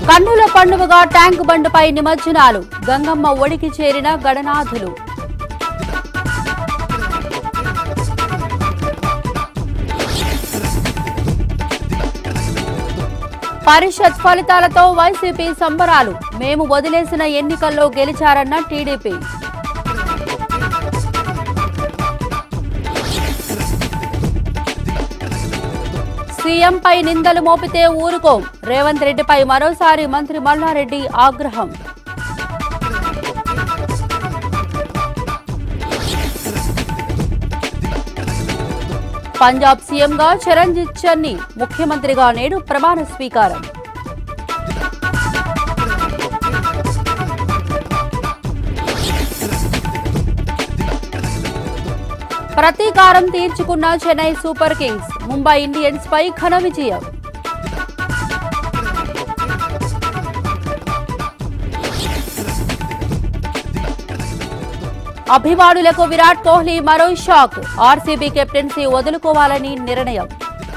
కన్నుల పండుగగా ట్యాంక్ బండ్పై నిమజ్జనాలు గంగమ్మ ఒడికి చేరిన గణనాథులు పరిషత్ ఫలితాలతో వైసీపీ సంబరాలు మేము వదిలేసిన ఎన్నికల్లో గెలిచారన్న టీడీపీ సీఎంపై నిందలు మోపితే ఊరుకోం రేవంత్ రెడ్డిపై మరోసారి మంత్రి మల్లారెడ్డి ఆగ్రహం పంజాబ్ సీఎంగా చరణ్జిత్ చన్ని ముఖ్యమంత్రిగా నేడు ప్రమాణ స్వీకారం ప్రతీకారం తీర్చుకున్న Chennai Super Kings Mumbai Indians పై ఘన విజయం అభిమానులకు విరాట్ కోహ్లీ మరో షాక్ ఆర్సీబీ కెప్టెన్సీ వదులుకోవాలని నిర్ణయం